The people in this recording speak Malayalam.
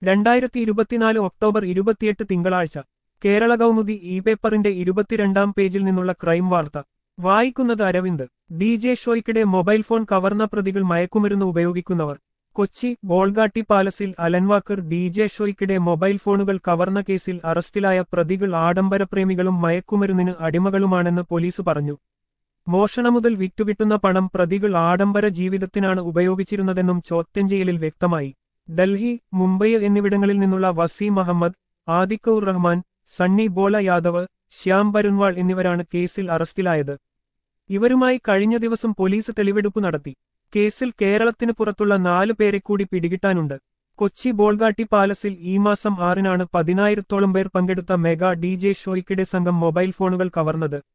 രണ്ടായിരത്തി ഇരുപത്തിനാല് ഒക്ടോബർ ഇരുപത്തിയെട്ട് തിങ്കളാഴ്ച കേരള കൗമുദി ഇ പേപ്പറിന്റെ ഇരുപത്തിരണ്ടാം പേജിൽ നിന്നുള്ള ക്രൈം വാർത്ത വായിക്കുന്നത് അരവിന്ദ് ഡി ജെ ഷോയ്ക്കിടെ മൊബൈൽ ഫോൺ കവർന്ന പ്രതികൾ മയക്കുമരുന്ന് ഉപയോഗിക്കുന്നവർ കൊച്ചി ബോൾഗാട്ടി പാലസിൽ അലൻവാക്കർ ഡി ജെ ഷോയ്ക്കിടെ മൊബൈൽ ഫോണുകൾ കവർന്ന കേസിൽ അറസ്റ്റിലായ പ്രതികൾ ആഡംബരപ്രേമികളും മയക്കുമരുന്നിന് അടിമകളുമാണെന്ന് പോലീസ് പറഞ്ഞു മോഷണ മുതൽ വിറ്റുകിട്ടുന്ന പണം പ്രതികൾ ആഡംബര ജീവിതത്തിനാണ് ഉപയോഗിച്ചിരുന്നതെന്നും ചോദ്യം ചെയ്യലിൽ വ്യക്തമായി ഡൽഹി മുംബൈ എന്നിവിടങ്ങളിൽ നിന്നുള്ള വസീം അഹമ്മദ് ആദിക്കൌർ റഹ്മാൻ സണ്ണി ബോല യാദവ് ശ്യാം ബരുൺവാൾ എന്നിവരാണ് കേസിൽ അറസ്റ്റിലായത് ഇവരുമായി കഴിഞ്ഞ ദിവസം പോലീസ് തെളിവെടുപ്പ് നടത്തി കേസിൽ കേരളത്തിന് പുറത്തുള്ള നാലു പേരെ കൂടി പിടികിട്ടാനുണ്ട് കൊച്ചി ബോൾഗാട്ടി പാലസിൽ ഈ മാസം ആറിനാണ് പതിനായിരത്തോളം പേർ പങ്കെടുത്ത മെഗാ ഡി ജെ ഷോയ്ക്കിടെ സംഘം മൊബൈൽ ഫോണുകൾ കവർന്നത്